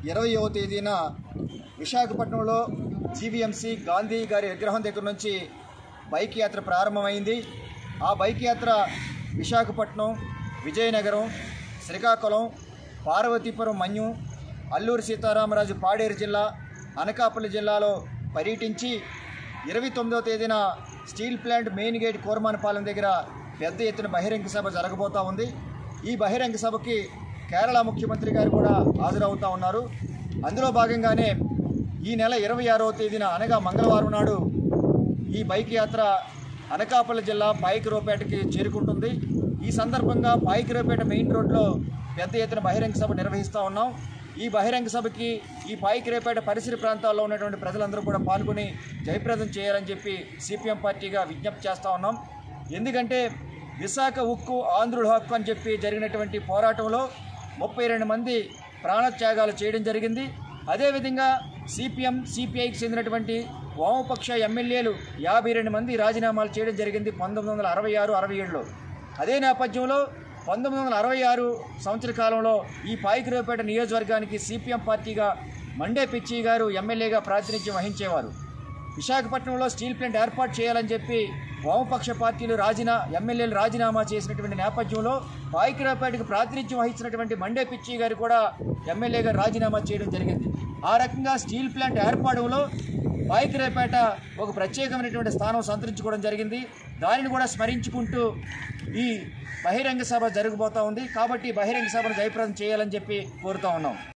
ఇరవయవ తేదీన విశాఖపట్నంలో జీవీఎంసీ గాంధీ గారి విగ్రహం దగ్గర నుంచి బైక్ యాత్ర ప్రారంభమైంది ఆ బైక్ యాత్ర విశాఖపట్నం విజయనగరం శ్రీకాకుళం పార్వతీపురం మన్యం అల్లూరు సీతారామరాజు పాడేరు జిల్లా అనకాపల్లి జిల్లాలో పర్యటించి ఇరవై తొమ్మిదవ తేదీన steel plant main gate Kurmannapalem దగ్గర పెద్ద ఎత్తున బహిరంగ సభ జరగబోతా ఉంది ఈ బహిరంగ సభకి కేరళ ముఖ్యమంత్రి గారు కూడా హాజరవుతా ఉన్నారు అందులో భాగంగానే ఈ నెల ఇరవై ఆరవ తేదీన అనగా మంగళవారం నాడు ఈ బైక్ యాత్ర అనకాపల్లి జిల్లా పాయికరోపేటకి చేరుకుంటుంది ఈ సందర్భంగా పాయికరోపేట మెయిన్ రోడ్లో పెద్ద ఎత్తున బహిరంగ సభ నిర్వహిస్తూ ఉన్నాం ఈ బహిరంగ సభకి ఈ పాయికరేపేట పరిసర ప్రాంతాల్లో ఉన్నటువంటి ప్రజలందరూ కూడా పాల్గొని జయప్రదం చేయాలని చెప్పి సిపిఎం పార్టీగా విజ్ఞప్తి చేస్తూ ఉన్నాం ఎందుకంటే విశాఖ ఉక్కు ఆంధ్రుల హక్కు అని చెప్పి జరిగినటువంటి పోరాటంలో ముప్పై రెండు మంది ప్రాణత్యాగాలు చేయడం జరిగింది అదేవిధంగా సిపిఎం సిపిఐకి చెందినటువంటి వామపక్ష ఎమ్మెల్యేలు యాభై రెండు మంది రాజీనామాలు చేయడం జరిగింది పంతొమ్మిది వందల అరవై ఆరు అరవై ఏడులో అదే నేపథ్యంలో పంతొమ్మిది వందల అరవై ఆరు సంవత్సర కాలంలో ఈ పాయికరేపేట నియోజకవర్గానికి సిపిఎం పార్టీగా మండే పిచ్చి గారు ఎమ్మెల్యేగా ప్రాతినిధ్యం వహించేవారు విశాఖపట్నంలో స్టీల్ ప్లాంట్ ఏర్పాటు చేయాలని చెప్పి వామపక్ష పార్టీలు రాజీనా ఎమ్మెల్యేలు రాజీనామా చేసినటువంటి నేపథ్యంలో పాయికరాపేటకు ప్రాతినిధ్యం వహించినటువంటి మండే పిచ్చి గారు కూడా ఎమ్మెల్యేగా రాజీనామా చేయడం జరిగింది ఆ రకంగా స్టీల్ ప్లాంట్ ఏర్పాటులో పాయికరాపేట ఒక ప్రత్యేకమైనటువంటి స్థానం సంతరించుకోవడం జరిగింది దానిని కూడా స్మరించుకుంటూ ఈ బహిరంగ సభ జరగబోతా ఉంది కాబట్టి బహిరంగ సభను జయప్రదం చేయాలని చెప్పి కోరుతా ఉన్నాం